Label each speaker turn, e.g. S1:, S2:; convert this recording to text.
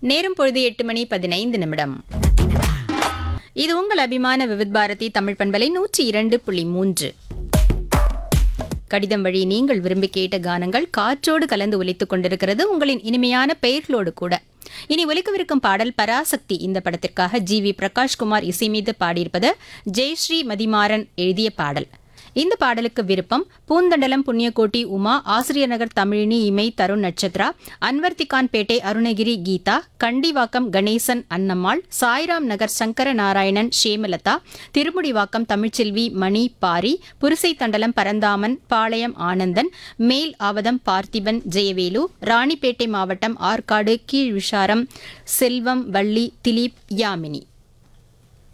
S1: நேரம் பொழுது எட்டு மணி பதினைந்து நிமிடம் இது உங்கள் அபிமான விவித் பாரதி தமிழ் பண்பலை நூற்றி இரண்டு புள்ளி மூன்று கடிதம் வழி நீங்கள் விரும்பி கேட்ட கானங்கள் காற்றோடு கலந்து ஒலித்துக் கொண்டிருக்கிறது உங்களின் இனிமையான பெயர்களோடு கூட இனி ஒலிக்கவிருக்கும் பாடல் பராசக்தி இந்த படத்திற்காக ஜி வி பிரகாஷ்குமார் இசை மீது பாடியிருப்பது ஜெயஸ்ரீ மதிமாறன் எழுதிய பாடல் இந்த பாடலுக்கு விருப்பம் பூந்தண்டலம் புண்ணியகோட்டி உமா ஆசிரியர் நகர் தமிழினி இமை தருண் நட்சத்ரா அன்வர்த்திகான் பேட்டை அருணகிரி கீதா கண்டிவாக்கம் கணேசன் அன்னம்மாள் சாய்ராம் நகர் சங்கர நாராயணன் ஷேமலதா திருமுடிவாக்கம் தமிழ்ச்செல்வி மணி பாரி புரிசை தண்டலம் பரந்தாமன் பாளையம் ஆனந்தன் மேல் ஆவதம் பார்த்திபன் ஜெயவேலு ராணிப்பேட்டை மாவட்டம் ஆற்காடு கீழ் விஷாரம் செல்வம் வள்ளி திலீப் யாமினி